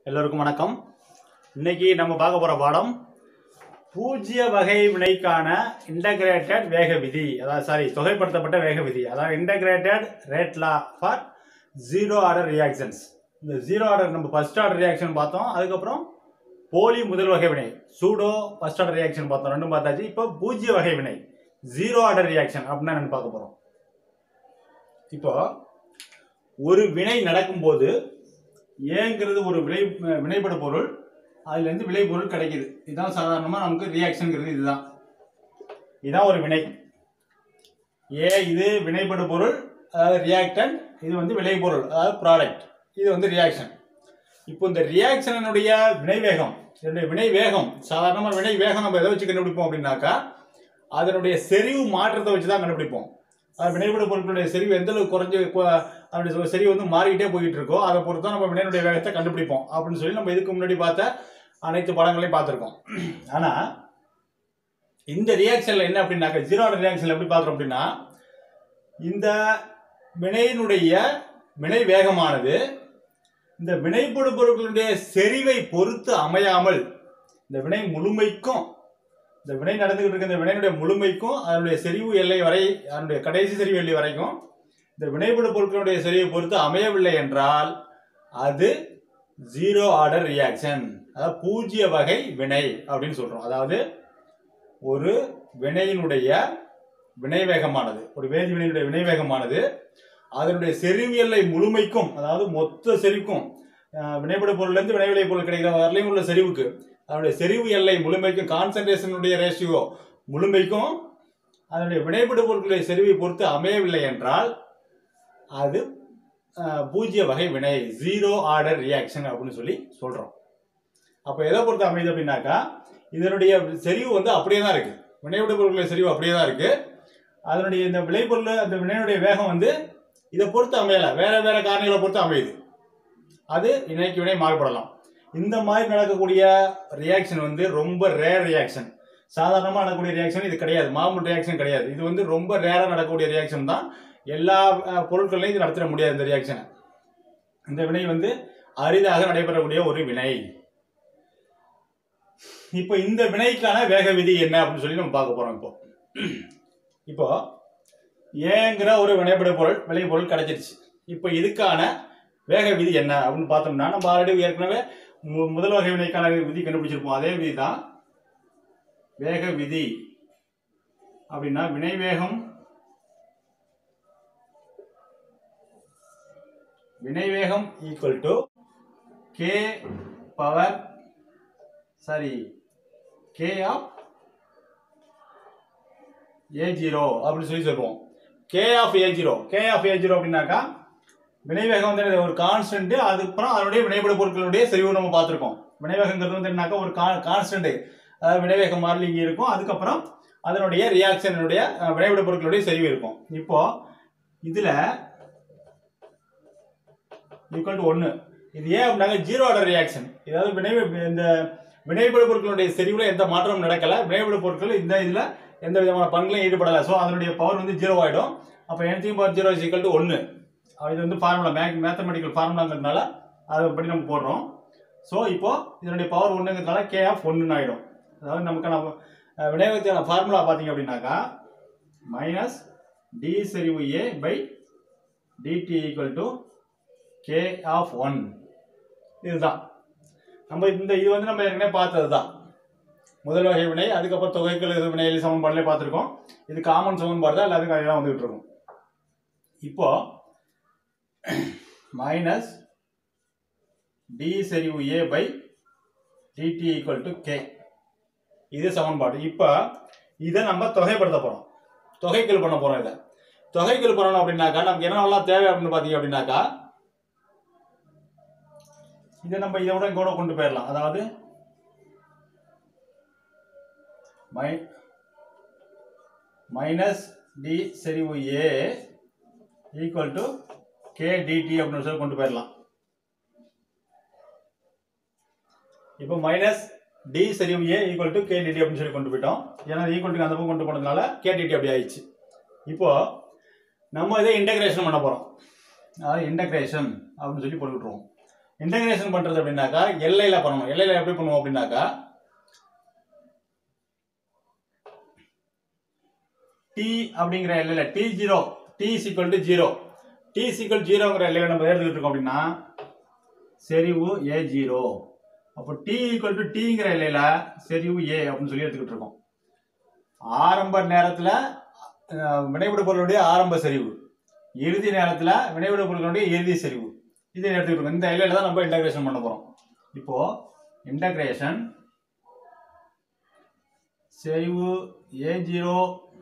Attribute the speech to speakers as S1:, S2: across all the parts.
S1: எல்லோருக்கும் வணக்கம் இன்னைக்கு நம்ம பார்க்க போற பாடம் பூஜ்ய வகை வினைக்கான இன்டகிரேட்டட் வேக விதி அதாவது சாரி தொகைப்படுத்தப்பட்ட வேக விதி அதாவது integrated rate law for zero order reactions இந்த ஜீரோ ஆர்டர் நம்ம ஃபர்ஸ்ட் ஆர்டர் ரியாக்ஷன் பார்த்தோம் அதுக்கப்புறம் போலி முதல் வகை வினை சூடோ ஃபர்ஸ்ட் ஆர்டர் ரியாக்ஷன் பார்த்தோம் ரெண்டும் பார்த்தாச்சு இப்போ பூஜ்ய வகை வினை ஜீரோ ஆர்டர் ரியாக்ஷன் அப்படின்னா என்னன்னு பார்க்க போறோம் இப்போ ஒரு வினை நடக்கும்போது ஏங்கிறது ஒரு விளை வினைப்பட பொருள் அதுலேருந்து விளைபொருள் கிடைக்குது இதுதான் சாதாரணமாக நமக்கு ரியாக்ஷனுங்கிறது இதுதான் இதுதான் ஒரு வினை ஏ இது வினைப்பட பொருள் அதாவது ரியாக்டன் இது வந்து விளைபொருள் அதாவது ப்ராடக்ட் இது வந்து ரியாக்ஷன் இப்போ இந்த ரியாக்ஷனுடைய வினை வேகம் இதனுடைய வினை வேகம் சாதாரணமாக வினை வேகம் நம்ம எதை வச்சு கண்டுபிடிப்போம் அப்படின்னாக்கா அதனுடைய செறிவு மாற்றத்தை வச்சு தான் கண்டுபிடிப்போம் அது வினைப்பட பொருட்களுடைய செறிவு எந்த அளவுக்கு குறைஞ்சு கு- அதனுடைய செறிவு வந்து மாறிக்கிட்டே போயிட்டு இருக்கோ அதை பொறுத்து தான் நம்ம வினையினுடைய வேகத்தை கண்டுபிடிப்போம் அப்படின்னு சொல்லி நம்ம இதுக்கு முன்னாடி பார்த்த அனைத்து படங்களையும் பார்த்துருக்கோம் ஆனா இந்த ரியாக்ஷன்ல என்ன அப்படின்னாக்க ஜீரோ ஆர்டர் ரியாக்ஷன்ல எப்படி பார்க்குறோம் அப்படின்னா இந்த வினையினுடைய வினை வேகமானது இந்த வினைப்படு பொருட்களுடைய செறிவை பொறுத்து அமையாமல் இந்த வினை முழுமைக்கும் இந்த வினை நடந்துகிட்டு இருக்க இந்த வினையினுடைய முழுமைக்கும் அதனுடைய செறிவு எல்லை வரை அதனுடைய கடைசி செறிவு எல்லை வரைக்கும் இந்த வினைப்படு பொருட்களுடைய செறிவை பொறுத்து அமையவில்லை என்றால் அது ஜீரோ ஆர்டர் ரியாக்ஷன் அதாவது பூஜ்ய வகை வினை அப்படின்னு சொல்றோம் அதாவது ஒரு வினையினுடைய வினைவேகமானது ஒரு வேதி வினையினுடைய வினைவேகமானது அதனுடைய செறிவு எல்லை முழுமைக்கும் அதாவது மொத்த செறிவுக்கும் அஹ், வினைப்படு பொருள்லேருந்து வினைவிலை பொருள் கிடைக்கிற வரலையும் உள்ள செறிவுக்கு அதனுடைய செறிவு எல்லை முழுமைக்கும் கான்சன்ட்ரேஷனுடைய ரேஷியோ முழுமைக்கும் அதனுடைய வினைப்படு பொருட்களுடைய செறிவை பொறுத்து அமையவில்லை என்றால் அது அஹ், பூஜ்ய வகை வினை ஜீரோ ஆர்டர் ரியாக்ஷன் அப்படின்னு சொல்லி சொல்றோம் அப்போ எதை பொறுத்து அமையுது அப்படின்னாக்கா இதனுடைய செறிவு வந்து அப்படியே தான் இருக்கு வினைவிட பொருட்களுடைய செறிவு அப்படியே தான் இருக்கு அதனுடைய இந்த விளைபொருள் அந்த வினையுடைய வேகம் வந்து இதை பொறுத்து அமையல வேற வேற காரணிகளை பொறுத்து அமையுது அது வினைக்கு வினை மாறுபடலாம் இந்த மாதிரி நடக்கக்கூடிய ரியாக்ஷன் வந்து ரொம்ப ரேர் ரியாக்ஷன் சாதாரணமாக நடக்கக்கூடிய ரியாக்ஷன் இது கிடையாது மாமூல் ரியாக்ஷன் கிடையாது இது வந்து ரொம்ப ரேராக நடக்கக்கூடிய ரியாக்ஷன் தான் எல்லா அஹ், பொருட்களையும் இது நடத்திட முடியாது இந்த ரியாக்ஷனை இந்த வினை வந்து அரிதாக நடைபெறக்கூடிய ஒரு வினை இப்போ இந்த வினைக்கான வேக விதி என்ன அப்படின்னு சொல்லி நம்ம பார்க்க போறோம் இப்போ இப்போ ஏங்கிற ஒரு வினைப்பட பொருள் விளைபொருள் கிடைச்சிருச்சு இப்போ இதுக்கான வேக விதி என்ன அப்படின்னு பார்த்தோம்னா நம்ம ஆல்ரெடி ஏற்கனவே மு- முதல் வகை வினைக்கான விதி கண்டுபிடிச்சிருப்போம் அதே விதி தான் வேக விதி அப்படின்னா வினை வேகம் வினை வேகம் equal to K power sorry K of A zero அப்படின்னு சொல்லி சொல்லுவோம் K of A zero K of A zero அப்படின்னாக்கா வினைவேகம் வந்து என்னது? ஒரு கான்ஸ்டன்ட் அதுக்கப்புறம் அதனுடைய வினைப்பட பொருட்களுடைய செறிவு நம்ம பார்த்துருக்கோம் வினைவேகங்கிறது வந்து என்னன்னாக்கா ஒரு கான்ஸ்டன்ட் அதாவது வினைவேகம் மாறிலி இங்கே இருக்கும் அதுக்கப்புறம் அதனுடைய ரியாக்ஷனுடைய வினைப்பட பொருட்களுடைய செறிவு இருக்கும் இப்போ இதுல ஈக்குவல் டு ஒன்று இது ஏன் அப்படின்னாங்க ஜீரோ ஆர்டர் ரியாக்ஷன் இதாவது வினை இந்த வினைப்பட பொருட்களுடைய செறிவுல எந்த மாற்றமும் நடக்கல வினைப்பட பொருட்கள் இந்த இதுல எந்த விதமான பங்குலையும் ஈடுபடல ஸோ அதனுடைய பவர் வந்து ஜீரோ ஆயிடும் அப்போ anything power zero is equal to ஒன்று இது வந்து ஃபார்முலா மேக் மேத்தமெட்டிக்கல் ஃபார்முலாங்கிறதுனால அதை படி நம்ம போடுறோம் ஸோ இப்போ இதனுடைய பவர் ஒன்றுங்கிறதுனால கே ஆஃப் ஒன்றுன்னு ஆயிடும் அதாவது நமக்கான அஹ், வினைவேகத்தின ஃபார்முலா பார்த்தீங்க அப்படின்னாக்கா மைனஸ் டி செறிவு A by DT equal to K of one இதுதான் நம்ம இந்த இது வந்து நம்ம ஏற்கனவே பார்த்தது தான் முதல் வகை வினை அதுக்கப்புறம் தொகைகள் இது வினையில் சமன்பாடுலேயே பார்த்துருக்கோம் இது காமன் சமன்பாடு தான் எல்லாத்துக்கும் அதே தான் வந்துகிட்டு இருக்கும் இப்போ மைனஸ் டி செறிவு A by DT equal to K இது சமன்பாடு இப்போ இதை நம்ம தொகைப்படுத்த போகிறோம் தொகைக்கல் பண்ண போகிறோம் இதை தொகைக்கல் பண்ணணும் அப்படின்னாக்கா நமக்கு என்னென்னலாம் தேவை அப்படின்னு பார்த்தீங்க அப்படின்னாக்கா இதை நம்ம இதை விட கூட கொண்டு போயிடலாம் அதாவது மை மைனஸ் டி செறிவு A equal to K DT அப்படின்னு சொல்லி கொண்டு போயிடலாம் இப்போ மைனஸ் டி செறிவு A equal to K DT அப்படின்னு சொல்லி கொண்டு போயிட்டோம் ஏன்னா ஈக்குவல் டு அந்த பக்கம் கொண்டு போனதுனால கே டிடி அப்படி ஆயிடுச்சு இப்போ நம்ம இதை இன்டகிரேஷன் பண்ண போகிறோம் அதாவது இன்டகிரேஷன் அப்படின்னு சொல்லி போட்டுக்கிட்டுருவோம் இன்டகிரேஷன் பண்றது அப்படின்னாக்கா எல்லையில பண்ணணும் எல்லையில எப்படி பண்ணுவோம் அப்படின்னாக்கா டி அப்படிங்கிற எல்லையில T zero T equal to zero T equal ஜீரோங்கிற எல்லையில நம்ம எடுத்துக்கிட்டு இருக்கோம் அப்படின்னா செறிவு ஏ ஜீரோ அப்போ டி ஈக்குவல் டு டிங்கிற எல்லையில செறிவு ஏ அப்படின்னு சொல்லி எடுத்துக்கிட்டு இருக்கோம் ஆரம்ப நேரத்துல அஹ், வினைவிட பொருளுடைய ஆரம்ப செறிவு இறுதி நேரத்துல வினைவிட பொருளுடைய இறுதி செறிவு இதை எடுத்துக்கிட்டு இருக்கோம் இந்த எல்லையில தான் நம்ம இன்டகிரேஷன் பண்ண போறோம் இப்போ இன்டகிரேஷன் செறிவு ஏ ஜீரோ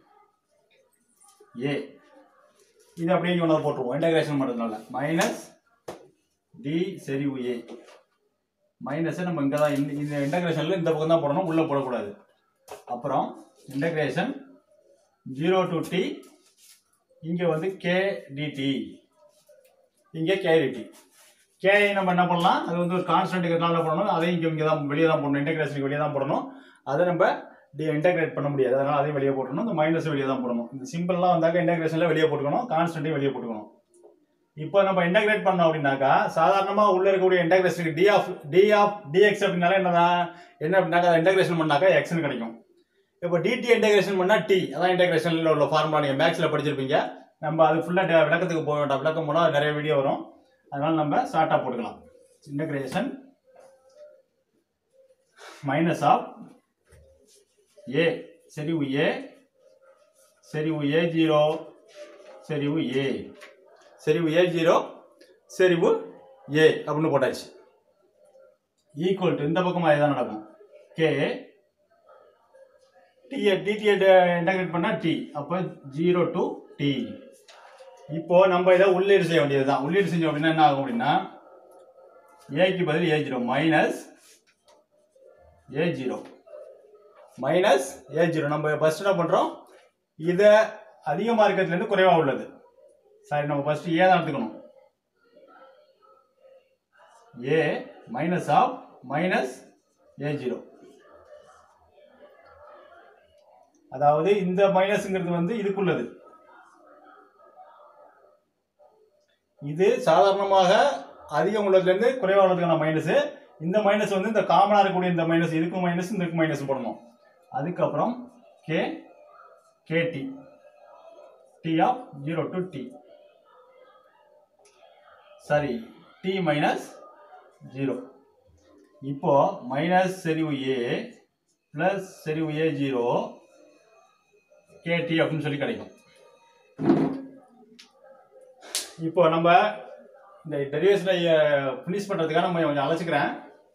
S1: ஏ இது அப்படியே இங்கே ஒன்று போட்டுருவோம் இன்டகிரேஷன் பண்ணுறதுனால மைனஸ் டி செறிவு ஏ மைனஸை நம்ம இங்கே தான் இந்த இந்த இன்டகிரேஷனில் இந்த பக்கம் தான் போடணும் உள்ளே போடக்கூடாது அப்புறம் இன்டகிரேஷன் ஜீரோ டு டி இங்கே வந்து கே டிடி இங்கே கே டிடி கே நம்ம என்ன பண்ணலாம் அது வந்து ஒரு கான்ஸ்டன்ட் இருக்கிறதுனால போடணும் அதையும் இங்கே இங்கே தான் வெளியே தான் போடணும் இன்டகிரேஷனுக்கு வெளியே தான் போடணும் அதை நம்ம டி இன்டகிரேட் பண்ண முடியாது அதனால அதையும் வெளியே போட்டுக்கணும் இந்த மைனஸ் வெளியே தான் போடணும் இந்த சிம்பிள்லாம் வந்தாக்க இன்டகிரேஷனில் வெளியே போட்டுக்கணும் கான்ஸ்டன்ட்டையும் வெளியே போட்டுக்கணும் இப்போ நம்ம இன்டகிரேட் பண்ணோம் அப்படின்னாக்கா சாதாரணமா உள்ள இருக்கக்கூடிய இன்டகிரேஷனுக்கு D of D of DX அப்படின்னால என்னதான் என்ன அப்படின்னாக்கா இன்டகிரேஷன் பண்ணாக்கா எக்ஸ்னு கிடைக்கும் இப்போ டிடி இன்டகிரேஷன் பண்ணா டி அதான் இன்டகிரேஷன்ல உள்ள ஃபார்முலா நீங்க மேக்ஸ்ல படிச்சிருப்பீங்க நம்ம அது ஃபுல்லா விளக்கத்துக்கு போக வேண்டாம் விளக்கம் போனால் அது நிறைய வீடியோ வரும் அதனால நம்ம ஷார்ட்டா போட்டுக்கலாம் இன்டகிரேஷன் மைனஸ் ஆஃப் ஏ செறிவு ஏ செறிவு ஏ ஜீரோ செறிவு ஏ செறிவு ஏ ஜீரோ செறிவு ஏ அப்படின்னு போட்டாச்சு ஈக்குவல் டு இந்த பக்கமாக இதுதான் நடக்கும் கே டி டிடி இன்டகிரேட் பண்ணால் டி அப்போ ஜீரோ டு டி இப்போ நம்ம இதை உள்ளீடு செய்ய வேண்டியது தான் உள்ளீடு செஞ்சோம் அப்படின்னா என்ன ஆகும் அப்படின்னா ஏக்கு பதில் A zero minus A zero minus A zero நம்ம ஃபர்ஸ்ட் என்ன பண்ணுறோம் இதை அதிகமாக இருக்கிறதுலேருந்து குறைவாக உள்ளது சரி நம்ம ஃபர்ஸ்ட் ஏ தான் எடுத்துக்கணும் A minus of minus A zero அதாவது இந்த மைனஸ்ங்கிறது வந்து இதுக்குள்ளது இது சாதாரணமாக அதிகம் உள்ளதுலேருந்து குறைவாக உள்ளதுக்கான மைனஸ் இந்த மைனஸ் வந்து இந்த காமனாக இருக்கக்கூடிய இந்த மைனஸ் இதுக்கும் மைனஸ் இதுக்கும் மைனஸ் போடணும் அதுக்கப்புறம் K KT T of zero to T சரி டி மைனஸ் ஜீரோ இப்போ மைனஸ் செறிவு ஏ பிளஸ் செறிவு ஏ ஜீரோ கேடி அப்படின்னு சொல்லி கிடைக்கும் இப்போ நம்ம இந்த டெரிவேஷனை ஃபினிஷ் பண்ணுறதுக்காக நம்ம கொஞ்சம் அழைச்சிக்கிறேன்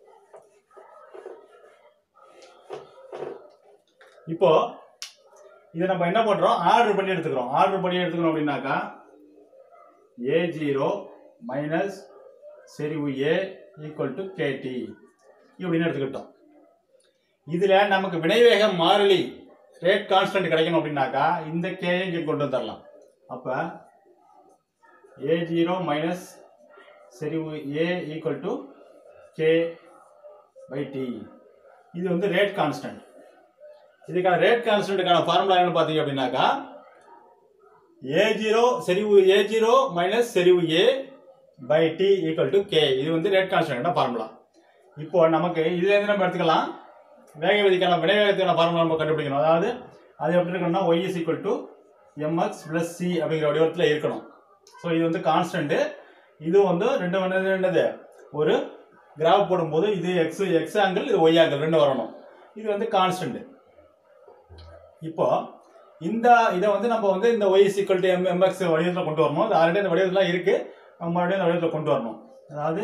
S1: இப்போ இதை நம்ம என்ன பண்ணுறோம் ஆர்டர் பண்ணி எடுத்துக்கிறோம் ஆர்டர் பண்ணி எடுத்துக்கிறோம் அப்படின்னாக்கா ஏ ஜீரோ மைனஸ் செறிவு ஏ ஈக்குவல் டு கேடி இப்படின்னு எடுத்துக்கிட்டோம் இதில் நமக்கு வினைவேகம் மாறிலி ரேட் கான்ஸ்டன்ட் கிடைக்கணும் அப்படின்னாக்கா இந்த கே இங்கே கொண்டு வந்துடலாம் அப்போ ஏ ஜீரோ மைனஸ் செறிவு A equal to K by T இது வந்து ரேட் கான்ஸ்டன்ட் இதுக்கான ரேட் கான்ஸ்டன்ட்டுக்கான ஃபார்முலா என்னன்னு பார்த்தீங்க அப்படின்னாக்கா ஏ ஜீரோ செறிவு ஏ ஜீரோ மைனஸ் செறிவு A by T equal to K இது வந்து ரேட் கான்ஸ்டன்ட் ஃபார்முலா இப்போ நமக்கு இதுலேருந்து நம்ம எடுத்துக்கலாம் வேக விதிக்கான வினைவேகத்துக்கான ஃபார்முலா நம்ம கண்டுபிடிக்கணும் அதாவது அது எப்படி இருக்கணும்னா Y is equal to MX plus C அப்படிங்கிற வடிவத்தில் இருக்கணும் ஸோ இது வந்து கான்ஸ்டன்ட்டு இது வந்து ரெண்டு வந்து என்னது ஒரு கிராஃப் போடும்போது இது எக்ஸ் எக்ஸ் ஆங்கிள் இது ஒய் ஆங்கிள் ரெண்டு வரணும் இது வந்து கான்ஸ்டன்ட் இப்போ இந்த இதை வந்து நம்ம வந்து இந்த ஒய் சிக்கல் டு எம் எம்எக்ஸ் வடிவத்தில் கொண்டு வரணும் அது ஆல்ரெடி அந்த வடிவத்தில் இருக்கு நம்ம மறுபடியும் அந்த வடிவத்தில் கொண்டு வரணும் அதாவது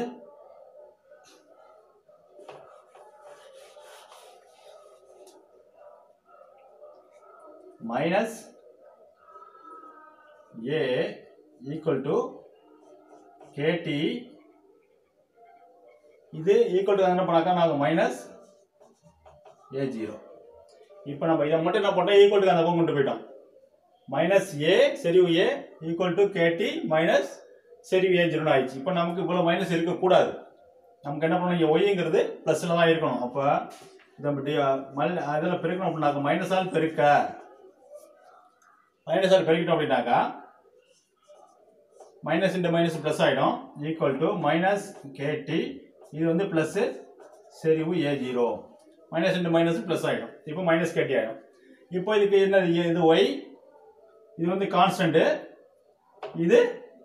S1: minus A equal to KT இது ஈக்குவல் டு என்ன பண்ணாக்கா நாங்கள் மைனஸ் ஏ ஜீரோ இப்போ நம்ம இதை மட்டும் என்ன பண்ணோம் ஈக்குவல் டு அந்த பக்கம் கொண்டு போயிட்டோம் மைனஸ் ஏ செறிவு A equal to KT minus செறிவு ஏ ஜீரோன்னு ஆயிடுச்சு இப்போ நமக்கு இவ்வளோ மைனஸ் இருக்கக்கூடாது நமக்கு என்ன பண்ணணும் இங்கே ஒய்ங்கிறது ப்ளஸில் தான் இருக்கணும் அப்போ இதை அப்படி மல் அதில் பெருக்கணும் அப்படின்னாக்க மைனஸால் பெருக்க மைனஸால் பெருக்கிட்டோம் அப்படின்னாக்கா மைனஸ் இன்ட்டு மைனஸ் ப்ளஸ் ஆகிடும் ஈக்குவல் டு மைனஸ் கேடி இது வந்து ப்ளஸ்ஸு செறிவு A zero minus into minus plus ஆகிடும் இப்போ மைனஸ் கேடி ஆகிடும் இப்போ இதுக்கு என்னது A, இது ஒய் இது வந்து கான்ஸ்டன்ட்டு இது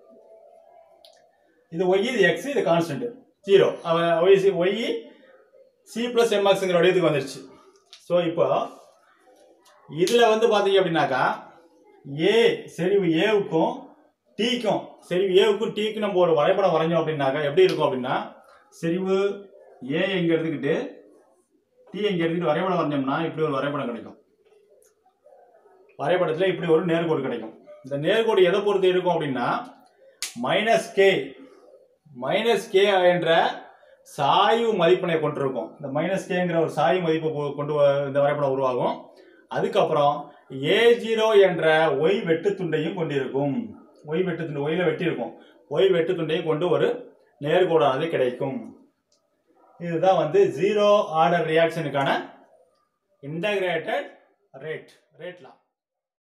S1: இது ஒய் இது எக்ஸ் இது constant zero Y C Y C plus எம்எக்ஸுங்கிற வடிவத்துக்கு வந்துருச்சு ஸோ இப்போ இதில் வந்து பார்த்தீங்க அப்படின்னாக்கா ஏ செறிவு ஏவுக்கும் டீக்கும் செறிவு ஏவுக்கும் டீக்கும் நம்ம ஒரு வரைபடம் வரைஞ்சோம் அப்படின்னாக்கா எப்படி இருக்கும் அப்படின்னா செறிவு ஏ இங்கே எடுத்துக்கிட்டு டி இங்கே எடுத்துக்கிட்டு வரைபடம் வரைஞ்சோம்னா இப்படி ஒரு வரைபடம் கிடைக்கும் வரைபடத்தில் இப்படி ஒரு நேர்கோடு கிடைக்கும் இந்த நேர்கோடு எதை பொறுத்து இருக்கும் அப்படின்னா மைனஸ் கே மைனஸ் கே என்ற சாய்வு மதிப்பினை கொண்டிருக்கும் இந்த மைனஸ் கேங்கிற ஒரு சாய்வு மதிப்பு கொ- கொண்டு வ- இந்த வரைபடம் உருவாகும் அதுக்கப்புறம் ஏ ஜீரோ என்ற ஒய் வெட்டு துண்டையும் கொண்டிருக்கும் ஒய் வெட்டு துண்டு ஒய்ல வெட்டி இருக்கும் ஒய் வெட்டு துண்டையும் கொண்டு ஒரு நேர்கோடானது கிடைக்கும் இதுதான் வந்து ஜீரோ ஆர்டர் ரியாக்ஷனுக்கான இன்டகிரேட்டட் ரேட் ரேட்லாம்